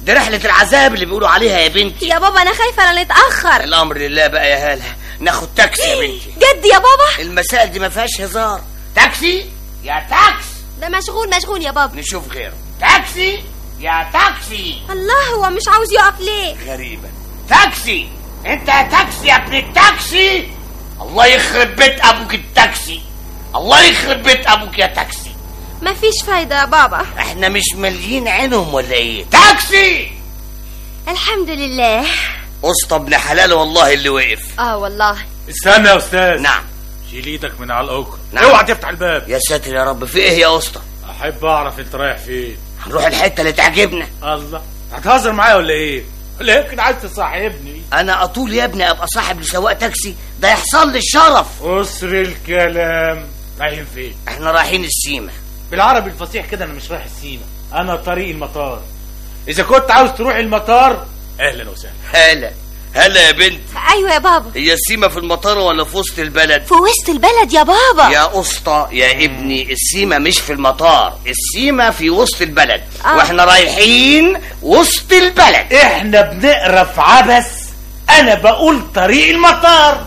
دي رحلة العذاب اللي بيقولوا عليها يا بنتي يا بابا انا خايفه لا نتاخر الأمر لله بقى يا هالة ناخد تاكسي يا بنتي جد يا بابا المسائل دي ما فيهاش هزار تاكسي يا تاكس ده مشغول مشغول يا بابا نشوف غيره تاكسي يا تاكسي الله هو مش عاوز يقف ليه غريبة تاكسي انت يا تاكسي يا ابن التاكسي الله يخرب بيت ابوك التاكسي الله يخرب بيت ابوك يا تاكسي مفيش فايده يا بابا احنا مش ماليين عينهم ولا ايه تاكسي الحمد لله اسطى ابن حلال والله اللي وقف اه والله استنى يا استاذ نعم شيل ايدك من على الاوكر نعم. اوعى تفتح الباب يا ساتر يا رب في ايه يا اسطى احب اعرف انت رايح فين هنروح الحته اللي تعجبنا الله هتهزر معايا ولا ايه ولا يمكن عايز تصاحبني انا اطول يا ابني ابقى صاحب لسواق تاكسي ده يحصل لي الشرف اسر الكلام رايحين فين احنا رايحين السيما بالعربي الفصيح كده انا مش رايح السيما انا طريق المطار اذا كنت عاوز تروح المطار اهلا وسهلا هلا هلا يا بنت ايوه يا بابا هي السيما في المطار ولا في وسط البلد في وسط البلد يا بابا يا اسطى يا ابني السيما مش في المطار السيما في وسط البلد آه. واحنا رايحين وسط البلد احنا بنقرا في عبس انا بقول طريق المطار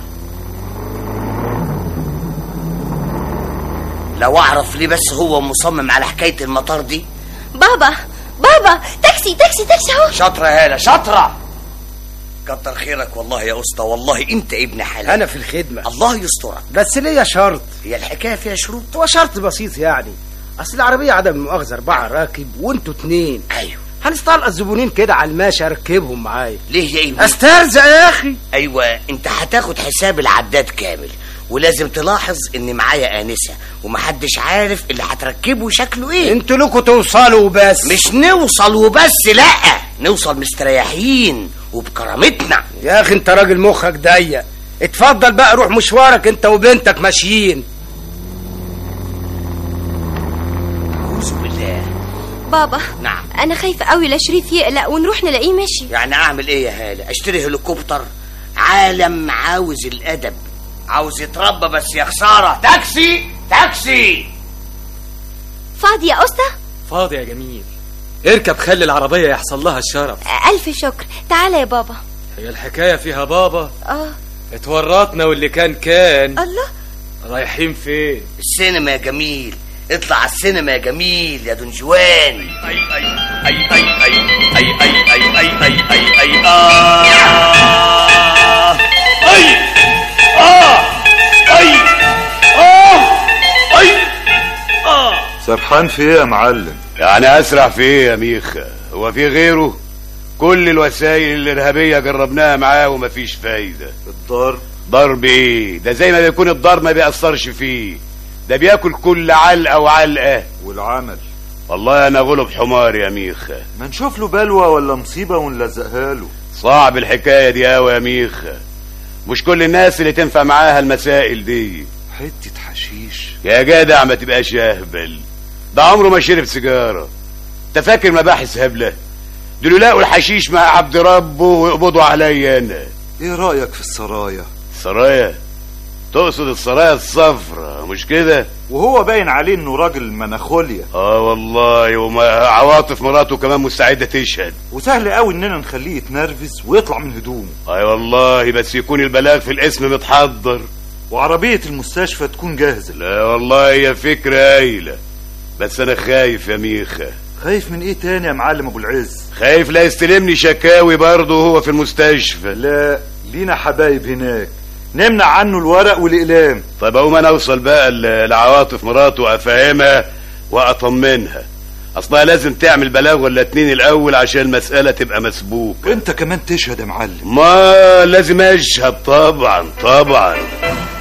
لو اعرف ليه بس هو مصمم على حكايه المطار دي بابا بابا تاكسي تاكسي تاكسي اهو شاطره هاله شاطره كتر خيرك والله يا اسطى والله انت ابن حلال انا في الخدمه الله يسترك بس ليا شرط هي الحكايه فيها شروط هو شرط بسيط يعني اصل العربيه عدم المؤاخذه اربعه راكب وانتوا اتنين ايوه هنستلقى الزبونين كده على الماشي اركبهم معايا ليه يا ابني استرزق يا اخي ايوه انت هتاخد حساب العداد كامل ولازم تلاحظ ان معايا انسه ومحدش عارف اللي هتركبه شكله ايه انتوا لكم توصلوا وبس مش نوصل وبس لا نوصل مستريحين وبكرامتنا يا اخي انت راجل مخك ضيق اتفضل بقى روح مشوارك انت وبنتك ماشيين اعوذ بالله بابا نعم انا خايفه قوي لا شريف يقلق ونروح نلاقيه ماشي يعني اعمل ايه يا هاله اشتري هليكوبتر عالم عاوز الادب عاوز يتربى بس يا خساره تاكسي تاكسي فاضي يا اسطى فاضي يا جميل اركب خلي العربية يحصل لها الشرف الف شكر تعالى يا بابا هي الحكاية فيها بابا اه اتورطنا واللي كان كان الله رايحين فين السينما يا جميل اطلع على السينما يا جميل يا دنجوان اي اي اي اي اي اي اي اي اي اي اي اي آه اي اه اي اه اي اه سرحان في ايه يا معلم يعني اسرع في ايه يا ميخا هو في غيره كل الوسائل الارهابيه جربناها معاه ومفيش فايده الضرب ضرب ايه ده زي ما بيكون الضرب ما بيأثرش فيه ده بياكل كل علقه وعلقه والعمل والله انا غلب حمار يا ميخا ما نشوف له بلوى ولا مصيبة ونلزقها له صعب الحكايه دي قوي يا ميخا مش كل الناس اللي تنفع معاها المسائل دي حتة حشيش يا جدع ما تبقاش اهبل ده عمره ما شرب سيجاره انت فاكر مباحث هبله دول يلاقوا الحشيش مع عبد ربه ويقبضوا عليا انا ايه رأيك في السرايا سرايا تقصد السرايا الصفرا مش كده وهو باين عليه انه راجل مناخوليا اه والله وما عواطف مراته كمان مستعده تشهد وسهل قوي اننا نخليه يتنرفز ويطلع من هدومه اي والله بس يكون البلاغ في الاسم متحضر وعربية المستشفى تكون جاهزة لا والله هي فكره هايله بس انا خايف يا ميخا خايف من ايه تاني يا معلم ابو العز خايف لا يستلمني شكاوي برضه وهو في المستشفى لا لينا حبايب هناك نمنع عنه الورق والاقلام طب اقوم انا اوصل بقى ل- لعواطف مراته وافهمها واطمنها اصلها لازم تعمل بلاغ ولا اتنين الاول عشان المساله تبقى مسبوكه وانت كمان تشهد يا معلم ما لازم اشهد طبعا طبعا